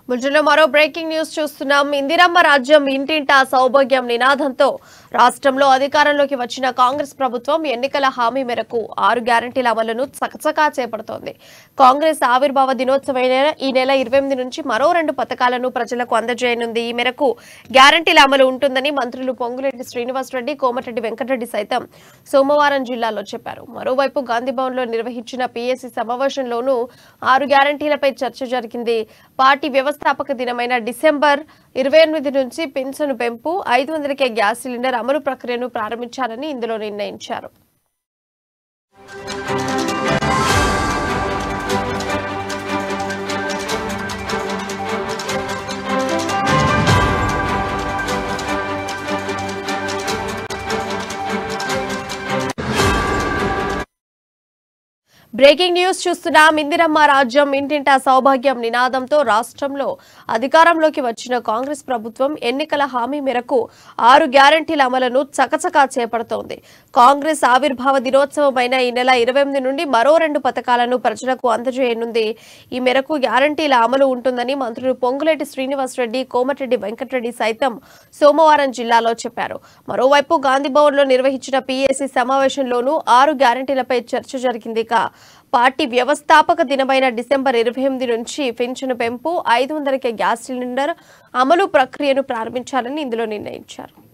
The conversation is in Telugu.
బుల్టన్లో మరో బ్రేకింగ్ న్యూస్ చూస్తున్నాం ఇందిరమ్మ రాజ్యం ఇంటింటా సౌభాగ్యం నినాదంతో రాష్ట్రంలో అధికారంలోకి వచ్చిన కాంగ్రెస్ ప్రభుత్వం ఎన్నికల హామీ మేరకు ఆరు గ్యారంటీల అమలును చకచకా చేపడుతోంది కాంగ్రెస్ ఆవిర్భావ దినోత్సవమైన ఈ నెల ఇరవై ఎనిమిది నుంచి మరో రెండు పథకాలను ప్రజలకు అందజేయనుంది ఈ మేరకు గ్యారంటీల అమలు ఉంటుందని మంత్రులు పొంగులేటి శ్రీనివాసరెడ్డి కోమటిరెడ్డి వెంకటరెడ్డి సైతం సోమవారం జిల్లాలో చెప్పారు మరోవైపు గాంధీభవన్లో నిర్వహించిన పీఎస్సీ సమావేశంలోనూ ఆరు గ్యారంటీలపై చర్చ జరిగింది పార్టీ వ్యవస్థాపక దినమైన డిసెంబర్ ఇరవై ఎనిమిది నుంచి పింఛను పెంపు ఐదు వందలకే గ్యాస్ సిలిండర్ అమలు ప్రక్రియను ప్రారంభించాలని ఇందులో నిర్ణయించారు బ్రేకింగ్ న్యూస్ చూస్తున్నాం ఇందిరమ్మ రాజ్యం ఇంటింటా సౌభాగ్యం నినాదంతో రాష్ట్రంలో అధికారంలోకి వచ్చిన కాంగ్రెస్ ప్రభుత్వం ఎన్నికల హామీ మేరకు ఆరు గ్యారంటీల అమలును చకచకా చేపడుతోంది కాంగ్రెస్ ఆవిర్భావ దినోత్సవమైన ఈ నెల ఇరవై ఎనిమిది నుండి మరో రెండు పథకాలను ప్రజలకు అందజేయనుంది ఈ మేరకు గ్యారంటీల అమలు ఉంటుందని మంత్రులు పొంగులేటి శ్రీనివాసరెడ్డి కోమటిరెడ్డి వెంకటరెడ్డి సైతం సోమవారం జిల్లాలో చెప్పారు మరోవైపు గాంధీభవన్లో నిర్వహించిన పీఏసీ సమావేశంలోనూ ఆరు గ్యారంటీలపై చర్చ జరిగింది ఇక పార్టీ వ్యవస్థాపక దినమైన డిసెంబర్ ఇరవై ఎనిమిది నుంచి పెన్షన్ పెంపు ఐదు వందలకే గ్యాస్ సిలిండర్ అమలు ప్రక్రియను ప్రారంభించాలని ఇందులో నిర్ణయించారు